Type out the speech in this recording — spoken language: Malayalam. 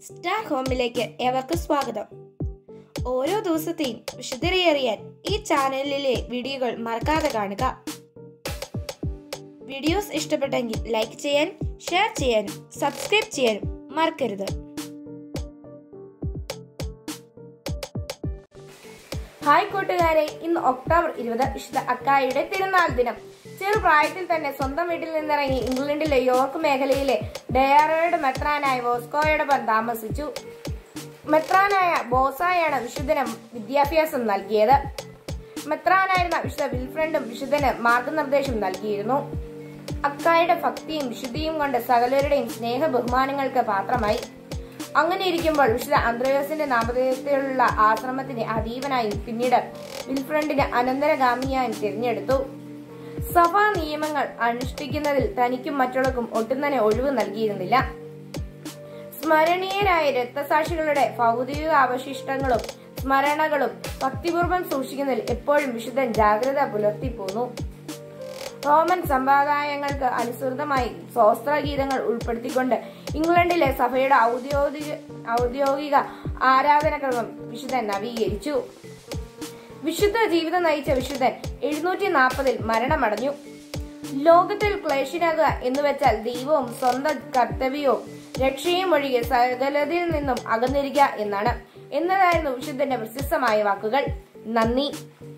സ്റ്റാർ ഹോമിലേക്ക് ഏവർക്കും സ്വാഗതം ഓരോ ദിവസത്തെയും വിശുദ്ധരയറിയാൻ ഈ ചാനലിലെ വീഡിയോകൾ മറക്കാതെ കാണുക വീഡിയോസ് ഇഷ്ടപ്പെട്ടെങ്കിൽ ലൈക്ക് ചെയ്യാൻ ഷെയർ ചെയ്യാനും സബ്സ്ക്രൈബ് ചെയ്യാനും മറക്കരുത് ഹായ് കൂട്ടുകാരെ ഇന്ന് ഒക്ടോബർ ഇരുപത് വിശുദ്ധ അക്കായുടെ തിരുനാൾ ദിനം ചെറുപ്രായത്തിൽ തന്നെ സ്വന്തം വീട്ടിൽ നിന്നിറങ്ങി ഇംഗ്ലണ്ടിലെ യോർക്ക് മേഖലയിലെ ഡയറോയുടെ മെത്രാനായ വോസ്കോയോടൊപ്പം താമസിച്ചു മെത്രാനായ ബോസായാണ് വിശുദ്ധന് വിദ്യാഭ്യാസം നൽകിയത് മെത്രാനായിരുന്ന വിശുദ്ധ വിൽഫ്രണ്ടും വിശുദ്ധന് മാർഗനിർദ്ദേശം നൽകിയിരുന്നു അക്കായുടെ ഭക്തിയും വിശുദ്ധിയും കൊണ്ട് സകലരുടെയും സ്നേഹ ബഹുമാനങ്ങൾക്ക് പാത്രമായി അങ്ങനെ ഇരിക്കുമ്പോൾ വിശുദ്ധ അന്ത്രയോസിന്റെ നാമധേയത്തിലുള്ള ആശ്രമത്തിന്റെ അധീപനായും പിന്നീട് വിൽഫ്രണ്ടിന് അനന്തരഗാമിയായും തിരഞ്ഞെടുത്തു സഭാ നിയമങ്ങൾ അനുഷ്ഠിക്കുന്നതിൽ തനിക്കും മറ്റുള്ളവർക്കും ഒട്ടും തന്നെ ഒഴിവ് നൽകിയിരുന്നില്ല സ്മരണീയരായ രക്തസാക്ഷികളുടെ ഭൗതിക അവശിഷ്ടങ്ങളും സ്മരണകളും ഭക്തിപൂർവ്വം സൂക്ഷിക്കുന്നതിൽ എപ്പോഴും വിശുദ്ധൻ ജാഗ്രത പുലർത്തിപ്പോന്നു റോമൻ സമ്പ്രദായങ്ങൾക്ക് അനുസൃതമായി സ്വസ്ത്രഗീതങ്ങൾ ഉൾപ്പെടുത്തിക്കൊണ്ട് ഇംഗ്ലണ്ടിലെ സഭയുടെ ഔദ്യോഗിക ഔദ്യോഗിക ആരാധനക്രമം വിശുദ്ധൻ നവീകരിച്ചു വിശുദ്ധ ജീവിതം നയിച്ച വിശുദ്ധൻ എഴുന്നൂറ്റി നാൽപ്പതിൽ മരണമടഞ്ഞു ലോകത്തിൽ ക്ലേശിനാകുക എന്ന് വെച്ചാൽ ദൈവവും സ്വന്തം കർത്തവ്യവും രക്ഷയും ഒഴികെ സകലതയിൽ നിന്നും അകന്നിരിക്കുക എന്നാണ് എന്നതായിരുന്നു വിശുദ്ധന്റെ പ്രശസ്തമായ വാക്കുകൾ നന്ദി